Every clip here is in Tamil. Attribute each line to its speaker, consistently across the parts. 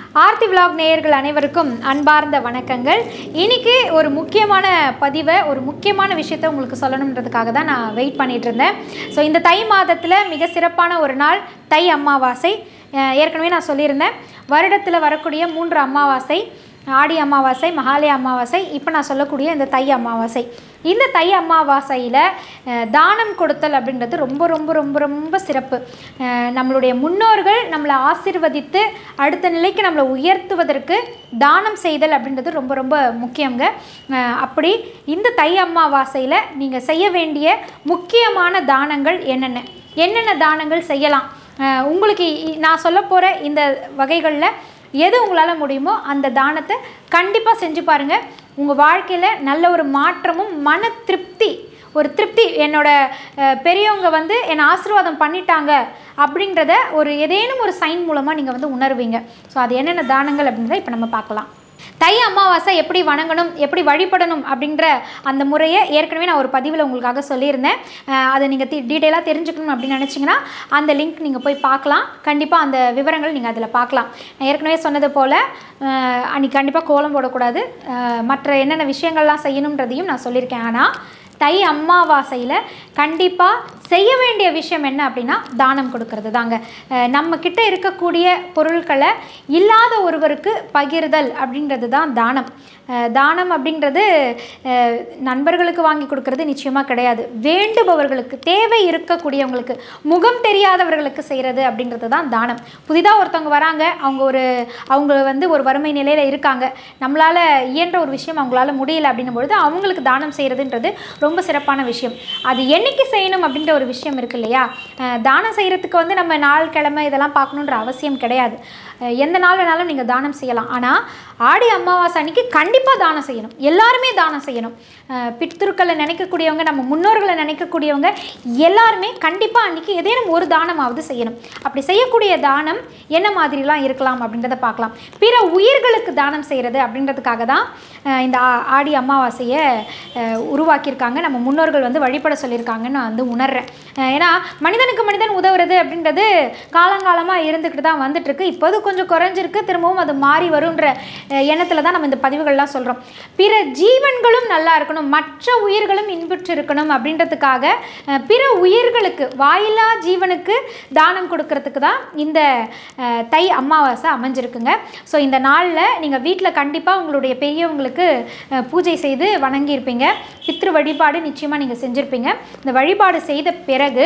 Speaker 1: ஆர்த்தி விலாக் நேயர்கள் அனைவருக்கும் அன்பார்ந்த வணக்கங்கள் இன்னைக்கு ஒரு முக்கியமான பதிவை ஒரு முக்கியமான விஷயத்தை உங்களுக்கு சொல்லணுன்றதுக்காக தான் நான் வெயிட் பண்ணிட்டு இருந்தேன் ஸோ இந்த தை மாதத்தில் மிக சிறப்பான ஒரு நாள் தை அமாவாசை அஹ் ஏற்கனவே நான் சொல்லியிருந்தேன் வருடத்தில் வரக்கூடிய மூன்று அமாவாசை ஆடி அமாவாசை மகாலய அமாவாசை இப்போ நான் சொல்லக்கூடிய இந்த தை அமாவாசை இந்த தை அமாவாசையில் அஹ், தானம் கொடுத்தல் அப்படின்றது ரொம்ப ரொம்ப ரொம்ப ரொம்ப சிறப்பு அஹ், நம்மளுடைய முன்னோர்கள் நம்மளை ஆசிர்வதித்து அடுத்த நிலைக்கு நம்மளை உயர்த்துவதற்கு தானம் செய்தல் அப்படின்றது ரொம்ப ரொம்ப முக்கியங்க அஹ், அப்படி இந்த தை அமாவாசையில் நீங்கள் செய்ய வேண்டிய முக்கியமான தானங்கள் என்னென்ன என்னென்ன தானங்கள் செய்யலாம் அஹ், உங்களுக்கு இ- நான் சொல்ல போகிற இந்த வகைகளில் எது உங்களால் முடியுமோ அந்த தானத்தை கண்டிப்பாக செஞ்சு பாருங்கள் உங்கள் வாழ்க்கையில் நல்ல ஒரு மாற்றமும் மன திருப்தி ஒரு திருப்தி என்னோட அஹ், பெரியவங்க வந்து என்னை ஆசீர்வாதம் பண்ணிட்டாங்க அப்படின்றத ஒரு ஏதேனும் ஒரு சைன் மூலமாக நீங்கள் வந்து உணர்வீங்க ஸோ அது என்னென்ன தானங்கள் அப்படின்றத இப்போ நம்ம பார்க்கலாம் தை அமாவாசை எப்படி வணங்கணும் எப்படி வழிபடணும் அப்படின்ற அந்த முறையை ஏற்கனவே நான் ஒரு பதிவில் உங்களுக்காக சொல்லியிருந்தேன் அஹ் அதை நீங்கள் தி டீட்டெயிலாக தெரிஞ்சுக்கணும் அப்படின்னு நினச்சிங்கன்னா அந்த லிங்க் நீங்கள் போய் பார்க்கலாம் கண்டிப்பாக அந்த விவரங்கள் நீங்கள் அதில் பார்க்கலாம் நான் ஏற்கனவே சொன்னது போல் அஹ் அன்னைக்கு கண்டிப்பாக கோலம் போடக்கூடாது அஹ் மற்ற என்னென்ன விஷயங்கள்லாம் செய்யணுன்றதையும் நான் சொல்லியிருக்கேன் ஆனால் தை அமாவாசையில் கண்டிப்பாக செய்ய வேண்டிய விஷயம் என்ன அப்படின்னா தானம் கொடுக்கறது தாங்க அஹ் நம்ம கிட்ட இருக்கக்கூடிய பொருட்களை இல்லாத ஒருவருக்கு பகிர்தல் அப்படின்றது தான் தானம் அஹ் தானம் அப்படின்றது அஹ் நண்பர்களுக்கு வாங்கி கொடுக்கறது நிச்சயமாக கிடையாது வேண்டுபவர்களுக்கு தேவை இருக்கக்கூடியவங்களுக்கு முகம் தெரியாதவர்களுக்கு செய்கிறது அப்படின்றது தான் தானம் புதிதாக ஒருத்தவங்க வராங்க அவங்க ஒரு அவங்க வந்து ஒரு வறுமை நிலையில் இருக்காங்க நம்மளால் இயன்ற ஒரு விஷயம் அவங்களால முடியல அப்படின்னும் பொழுது அவங்களுக்கு தானம் செய்கிறதுன்றது ரொம்ப சிறப்பான விஷயம் அது என்னைக்கு செய்யணும் அப்படின்ற ஒரு விஷயம் இருக்கு இல்லையா அஹ் தானம் செய்கிறதுக்கு வந்து நம்ம நாள் கிழமை இதெல்லாம் பார்க்கணுன்ற அவசியம் கிடையாது அஹ் எந்த நாள் வேணாலும் நீங்கள் தானம் செய்யலாம் ஆனால் ஆடி அமாவாசை அன்னைக்கு கண்டிப்பாக தானம் செய்யணும் எல்லாருமே தானம் செய்யணும் அஹ் பித்ருக்களை நினைக்கக்கூடியவங்க நம்ம முன்னோர்களை நினைக்கக்கூடியவங்க எல்லாருமே கண்டிப்பாக அன்னைக்கு ஏதேனும் ஒரு தானமாவது செய்யணும் அப்படி செய்யக்கூடிய தானம் என்ன மாதிரிலாம் இருக்கலாம் அப்படின்றத பார்க்கலாம் பிற உயிர்களுக்கு தானம் செய்கிறது அப்படின்றதுக்காக தான் அஹ் இந்த ஆ- ஆடி அமாவாசையை அஹ் உருவாக்கியிருக்காங்க நம்ம முன்னோர்கள் வந்து வழிபட சொல்லியிருக்காங்கன்னு நான் வந்து உணர்றேன் அஹ் ஏன்னா மனிதனுக்கு மனிதன் உதவுறது அப்படின்றது காலங்காலமாக இருந்துக்கிட்டு தான் வந்துட்டுருக்கு இப்போது கொஞ்சம் குறைஞ்சிருக்கு திரும்பவும் அது மாறி வருன்ற எண்ணத்தில் தான் நம்ம இந்த பதிவுகள்லாம் சொல்கிறோம் பிற ஜீவன்களும் நல்லா இருக்கணும் மற்ற உயிர்களும் இன்புற்று இருக்கணும் அப்படின்றதுக்காக அஹ், பிற உயிர்களுக்கு வாயிலா ஜீவனுக்கு தானம் கொடுக்கறதுக்கு தான் இந்த அஹ், தை அமாவாசை அமைஞ்சிருக்குங்க ஸோ இந்த நாளில் நீங்கள் வீட்டில் கண்டிப்பாக உங்களுடைய பெரியவங்களுக்கு அஹ், பூஜை செய்து வணங்கியிருப்பீங்க பித்ரு வழிபாடு நிச்சயமாக நீங்கள் செஞ்சுருப்பீங்க இந்த வழிபாடு செய்த பிறகு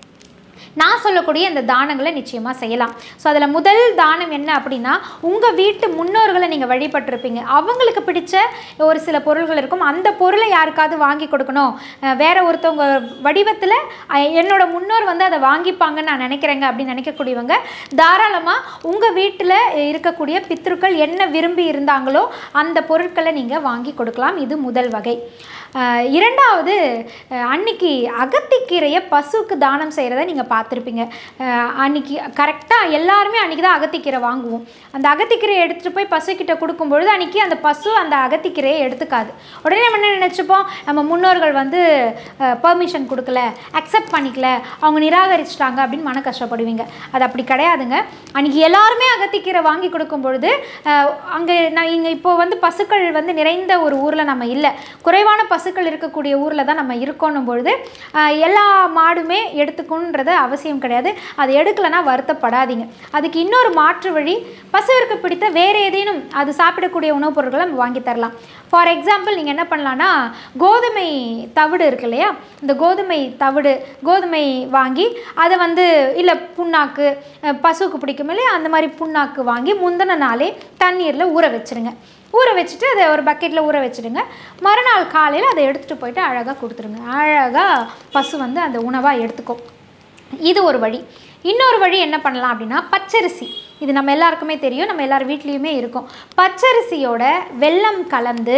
Speaker 1: நான் சொல்லக்கூடிய இந்த தானங்களை நிச்சயமாக செய்யலாம் ஸோ அதில் முதல் தானம் என்ன அப்படின்னா உங்கள் வீட்டு முன்னோர்களை நீங்கள் வழிபட்டிருப்பீங்க அவங்களுக்கு பிடிச்ச ஒரு சில பொருள்கள் இருக்கும் அந்த பொருளை யாருக்காவது வாங்கி கொடுக்கணும் அஹ் வேற ஒருத்தவங்க வடிவத்தில் அஹ் என்னோட முன்னோர் வந்து அதை வாங்கிப்பாங்கன்னு நான் நினைக்கிறேங்க அப்படின்னு நினைக்கக்கூடியவங்க தாராளமாக உங்கள் வீட்டில் இருக்கக்கூடிய பித்ருக்கள் என்ன விரும்பி இருந்தாங்களோ அந்த பொருட்களை நீங்கள் வாங்கி கொடுக்கலாம் இது முதல் வகை அஹ் இரண்டாவது அஹ் அன்னைக்கு அகத்திக்கீரையை பசுவுக்கு தானம் செய்கிறத நீங்கள் பார்த்துருப்பீங்க அஹ் அன்னைக்கு கரெக்டாக எல்லாருமே அன்றைக்கி தான் அகத்திக்கீரை வாங்குவோம் அந்த அகத்திக்கீரையை எடுத்துகிட்டு போய் பசுக்கிட்ட கொடுக்கும் பொழுது அன்றைக்கி அந்த பசு அந்த அகத்திக்கீரையை எடுத்துக்காது உடனே நம்ம என்ன நினச்சிப்போம் நம்ம முன்னோர்கள் வந்து பெர்மிஷன் கொடுக்கல அக்செப்ட் பண்ணிக்கல அவங்க நிராகரிச்சிட்டாங்க அப்படின்னு மன கஷ்டப்படுவீங்க அது அப்படி கிடையாதுங்க அன்றைக்கி எல்லாருமே அகத்திக்கீரை வாங்கி கொடுக்கும் பொழுது அங்கே நான் இங்கே இப்போ வந்து பசுக்கள் வந்து நிறைந்த ஒரு ஊரில் நம்ம இல்லை குறைவான பசுக்கள் இருக்கக்கூடிய ஊரில் தான் நம்ம இருக்கோன்னும் பொழுது ஆஹ், எல்லா மாடுமே எடுத்துக்கணுன்றது அவசியம் கிடையாது அது எடுக்கலைன்னா வருத்தப்படாதீங்க அதுக்கு இன்னொரு மாற்று வழி பசுவிற்கு பிடித்த வேறு ஏதேனும் அது சாப்பிடக்கூடிய உணவுப் பொருட்களை நம்ம வாங்கி தரலாம் ஃபார் எக்ஸாம்பிள் நீங்கள் என்ன பண்ணலான்னா கோதுமை தவிடு இருக்கு இல்லையா இந்த கோதுமை தவிடு கோதுமை வாங்கி அதை வந்து இல்லை புண்ணாக்கு அஹ், பசுவுக்கு பிடிக்கும் இல்லையா அந்த மாதிரி புண்ணாக்கு வாங்கி முந்தின நாளே தண்ணீரில் ஊற வச்சிருங்க ஊற வச்சுட்டு அதை ஒரு பக்கெட்டில் ஊற வச்சுடுங்க மறுநாள் காலையில் அதை எடுத்துகிட்டு போயிட்டு அழகாக கொடுத்துருங்க அழகாக பசு வந்து அந்த உணவாக எடுத்துக்கும் இது ஒரு வழி இன்னொரு வழி என்ன பண்ணலாம் அப்படின்னா பச்சரிசி இது நம்ம எல்லாருக்குமே தெரியும் நம்ம எல்லார் வீட்லேயுமே இருக்கும் பச்சரிசியோட வெல்லம் கலந்து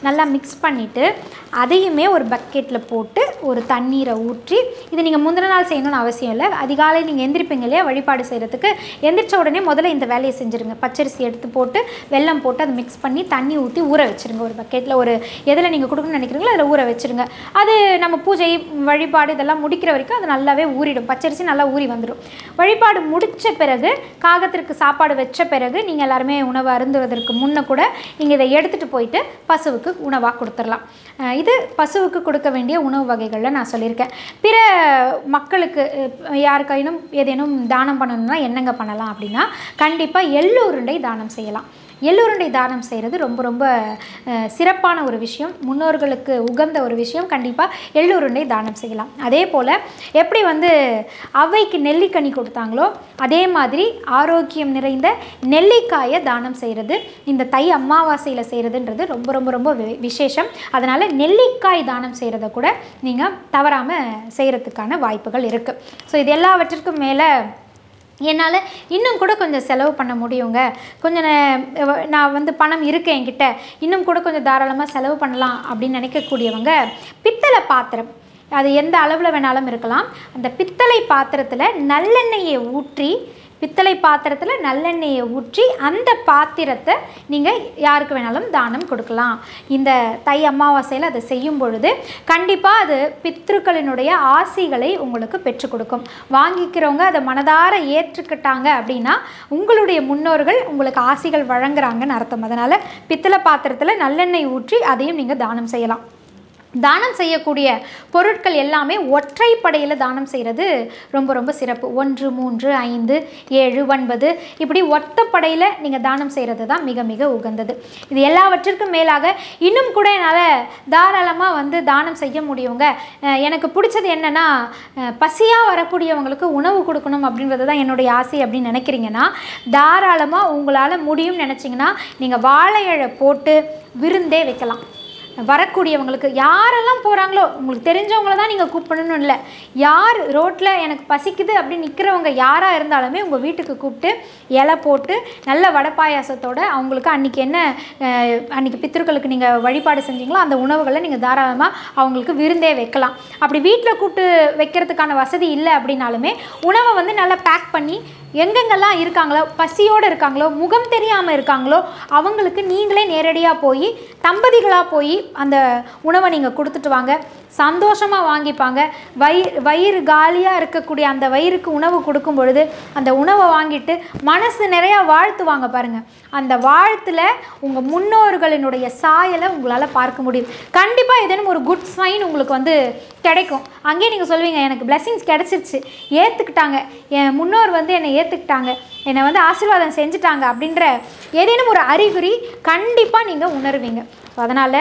Speaker 1: நல்லா மிக்ஸ் பண்ணிவிட்டு அதையுமே ஒரு பக்கெட்டில் போட்டு ஒரு தண்ணீரை ஊற்றி இது நீங்கள் முந்தின நாள் செய்யணும்னு அவசியம் இல்லை அதிகாலை நீங்கள் எந்திரிப்பீங்க இல்லையா வழிபாடு செய்கிறதுக்கு எந்திரிச்ச உடனே முதல்ல இந்த வேலையை செஞ்சுருங்க பச்சரிசி எடுத்து போட்டு வெல்லம் போட்டு அதை மிக்ஸ் பண்ணி தண்ணி ஊற்றி ஊற வச்சுருங்க ஒரு பக்கெட்டில் ஒரு எதில் நீங்கள் கொடுக்கணும்னு நினைக்கிறீங்களோ அதில் ஊற வச்சுருங்க அது நம்ம பூஜை வழிபாடு இதெல்லாம் முடிக்கிற வரைக்கும் அது நல்லாவே ஊறிடும் பச்சரிசி நல்லா ஊறி வந்துடும் வழிபாடு முடித்த பிறகு காகத்திற்கு சாப்பாடு வச்ச பிறகு நீங்கள் எல்லாருமே உணவு அருந்துவதற்கு முன்னே கூட நீங்கள் இதை எடுத்துகிட்டு போயிட்டு பசுவுக்கு உணவாக கொடுத்துடலாம் அஹ் இது பசுவுக்கு கொடுக்க வேண்டிய உணவு வகைகளில் நான் சொல்லியிருக்கேன் பிற மக்களுக்கு அஹ், யாருக்காயினும் ஏதேனும் தானம் பண்ணணும்னா என்னங்க பண்ணலாம் அப்படின்னா கண்டிப்பாக எள்ளு உருண்டை தானம் செய்யலாம் எள்ளுருண்டை தானம் செய்கிறது ரொம்ப ரொம்ப அஹ், சிறப்பான ஒரு விஷயம் முன்னோர்களுக்கு உகந்த ஒரு விஷயம் கண்டிப்பாக எள்ளுருண்டை தானம் செய்யலாம் அதே போல் எப்படி வந்து அவைக்கு நெல்லிக்கனி கொடுத்தாங்களோ அதே மாதிரி ஆரோக்கியம் நிறைந்த நெல்லிக்காயை தானம் செய்கிறது இந்த தை அமாவாசையில் செய்கிறதுன்றது ரொம்ப ரொம்ப ரொம்ப வி- விசேஷம் அதனால் நெல்லிக்காய் தானம் செய்கிறத கூட நீங்கள் தவறாமல் செய்கிறதுக்கான வாய்ப்புகள் இருக்குது ஸோ இது எல்லாவற்றிற்கும் மேலே என்னால் இன்னும் கூட கொஞ்சம் செலவு பண்ண முடியுங்க கொஞ்சம் நே- நான் வந்து பணம் இருக்கு என்கிட்ட இன்னும் கூட கொஞ்சம் தாராளமாக செலவு பண்ணலாம் அப்படின்னு நினைக்கக்கூடியவங்க பித்தளை பாத்திரம் அது எந்த அளவில் வேணாலும் இருக்கலாம் அந்த பித்தளை பாத்திரத்தில் நல்லெண்ணெயை ஊற்றி பித்தளை பாத்திரத்தில் நல்லெண்ணெயை ஊற்றி அந்த பாத்திரத்தை நீங்கள் யாருக்கு வேணாலும் தானம் கொடுக்கலாம் இந்த தை அமாவாசையில் அதை செய்யும் பொழுது கண்டிப்பாக அது பித்ருக்களினுடைய ஆசிகளை உங்களுக்கு பெற்றுக் கொடுக்கும் வாங்கிக்கிறவங்க அதை மனதார ஏற்றுக்கிட்டாங்க அப்படின்னா உங்களுடைய முன்னோர்கள் உங்களுக்கு ஆசிகள் வழங்குறாங்கன்னு அர்த்தம் அதனால் பித்தளை பாத்திரத்தில் நல்லெண்ணெய் ஊற்றி அதையும் நீங்கள் தானம் செய்யலாம் தானம் செய்யக்கூடிய பொருட்கள் எல்லாமே ஒற்றைப்படையில் தானம் செய்கிறது ரொம்ப ரொம்ப சிறப்பு ஒன்று மூன்று ஐந்து ஏழு ஒன்பது இப்படி ஒத்தப்படையில் நீங்கள் தானம் செய்கிறது தான் மிக மிக உகந்தது இது எல்லாவற்றிற்கும் மேலாக இன்னும் கூட என்னால் தாராளமாக வந்து தானம் செய்ய முடியுங்க அஹ் எனக்கு பிடிச்சது என்னென்னா பசியாக வரக்கூடியவங்களுக்கு உணவு கொடுக்கணும் அப்படின்றது தான் என்னுடைய ஆசை அப்படின்னு நினைக்கிறீங்கன்னா தாராளமாக உங்களால் முடியும்னு நினச்சிங்கன்னா நீங்கள் வாழை இழை போட்டு விருந்தே வைக்கலாம் வரக்கூடியவங்களுக்கு யாரெல்லாம் போகிறாங்களோ உங்களுக்கு தெரிஞ்சவங்கள தான் நீங்கள் கூப்பிடணும்னு இல்லை யார் ரோட்டில் எனக்கு பசிக்குது அப்படின்னு நிற்கிறவங்க யாராக இருந்தாலுமே உங்கள் வீட்டுக்கு கூப்பிட்டு இலை போட்டு நல்ல வடை பாயாசத்தோட அவங்களுக்கு அன்றைக்கி என்ன அஹ், அன்னைக்கு பித்திருக்களுக்கு நீங்கள் வழிபாடு செஞ்சீங்களோ அந்த உணவுகளை நீங்கள் தாராளமாக அவங்களுக்கு விருந்தே வைக்கலாம் அப்படி வீட்டில் கூப்பிட்டு வைக்கிறதுக்கான வசதி இல்லை அப்படின்னாலுமே உணவை வந்து நல்லா பேக் பண்ணி எங்கெங்கெல்லாம் இருக்காங்களோ பசியோடு இருக்காங்களோ முகம் தெரியாமல் இருக்காங்களோ அவங்களுக்கு நீங்களே நேரடியாக போய் தம்பதிகளாக போய் அந்த உணவை நீங்கள் கொடுத்துட்டு வாங்க சந்தோஷமாக வாங்கிப்பாங்க வயிறு வயிறு காலியாக இருக்கக்கூடிய அந்த வயிறுக்கு உணவு கொடுக்கும் பொழுது அந்த உணவை வாங்கிட்டு மனசு நிறையா வாழ்த்துவாங்க பாருங்கள் அந்த வாழ்த்துல உங்கள் முன்னோர்களினுடைய சாயலை உங்களால் பார்க்க முடியும் கண்டிப்பாக ஏதேனும் ஒரு குட் சைன் உங்களுக்கு வந்து கிடைக்கும் அங்கேயே நீங்கள் சொல்லுவீங்க எனக்கு blessings கிடச்சிருச்சு ஏற்றுக்கிட்டாங்க என் முன்னோர் வந்து என்னை ஏற்றுக்கிட்டாங்க என்னை வந்து ஆசீர்வாதம் செஞ்சுட்டாங்க அப்படின்ற ஏதேனும் ஒரு அறிகுறி கண்டிப்பாக நீங்கள் உணர்வீங்க அதனால்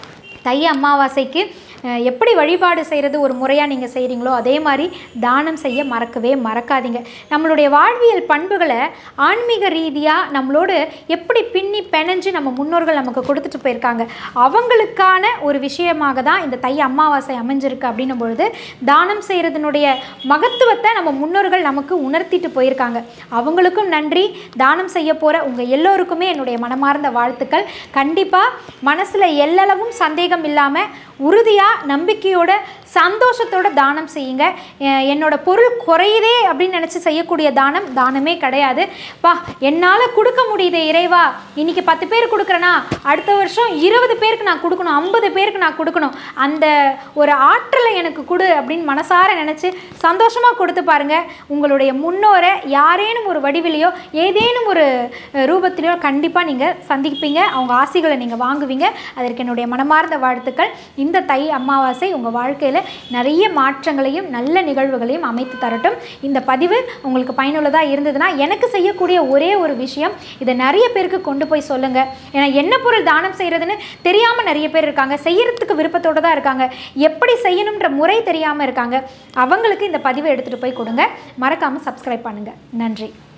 Speaker 1: தை அமாவாசைக்கு அஹ், எப்படி வழிபாடு செய்கிறது ஒரு முறையாக நீங்கள் செய்கிறீங்களோ அதே மாதிரி தானம் செய்ய மறக்கவே மறக்காதீங்க நம்மளுடைய வாழ்வியல் பண்புகளை ஆன்மீக ரீதியாக நம்மளோடு எப்படி பின்னி பிணைஞ்சு நம்ம முன்னோர்கள் நமக்கு கொடுத்துட்டு போயிருக்காங்க அவங்களுக்கான ஒரு விஷயமாக தான் இந்த தை அமாவாசை அமைஞ்சிருக்கு அப்படின்னும் பொழுது தானம் செய்கிறதுனுடைய மகத்துவத்தை நம்ம முன்னோர்கள் நமக்கு உணர்த்திட்டு போயிருக்காங்க அவங்களுக்கும் நன்றி தானம் செய்ய போகிற உங்கள் எல்லோருக்குமே என்னுடைய மனமார்ந்த வாழ்த்துக்கள் கண்டிப்பாக மனசில் எல்லளவும் சந்தேகம் இல்லாமல் உறுதியாக நம்பிக்கையோட சந்தோஷத்தோட தானம் செய்யுங்க எ- என்னோட பொருள் குறையுதே அப்படின்னு நினச்சி செய்யக்கூடிய தானம் தானமே கிடையாது பா என்னால் கொடுக்க முடியுதே இறைவா இன்னைக்கு பத்து பேர் கொடுக்குறேன்னா அடுத்த வருஷம் இருபது பேருக்கு நான் கொடுக்கணும் ஐம்பது பேருக்கு நான் கொடுக்கணும் அந்த ஒரு ஆற்றலை எனக்கு கொடு அப்படின்னு மனசார நினச்சி சந்தோஷமாக கொடுத்து பாருங்க உங்களுடைய முன்னோரை யாரேனும் ஒரு வடிவிலையோ ஏதேனும் ஒரு அஹ், ரூபத்திலையோ கண்டிப்பாக நீங்கள் சந்திப்பீங்க அவங்க ஆசைகளை நீங்கள் வாங்குவீங்க அதற்கு என்னுடைய மனமார்ந்த வாழ்த்துக்கள் இந்த தை அமாவாசை உங்கள் வாழ்க்கையில் நிறைய மாற்றங்களையும் நல்ல நிகழ்வுகளையும் அமைத்து தரட்டும் இந்த பதிவு உங்களுக்கு பயனுள்ளதாக இருந்ததுன்னா எனக்கு செய்யக்கூடிய ஒரே ஒரு விஷயம் இதை நிறைய பேருக்கு கொண்டு போய் சொல்லுங்கள் ஏன்னா என்ன பொருள் தானம் செய்கிறதுன்னு தெரியாமல் நிறைய பேர் இருக்காங்க செய்யறதுக்கு விருப்பத்தோடு தான் இருக்காங்க எப்படி செய்யணுன்ற முறை தெரியாமல் இருக்காங்க அவங்களுக்கு இந்த பதிவை எடுத்துகிட்டு போய் கொடுங்க மறக்காமல் சப்ஸ்கிரைப் பண்ணுங்கள் நன்றி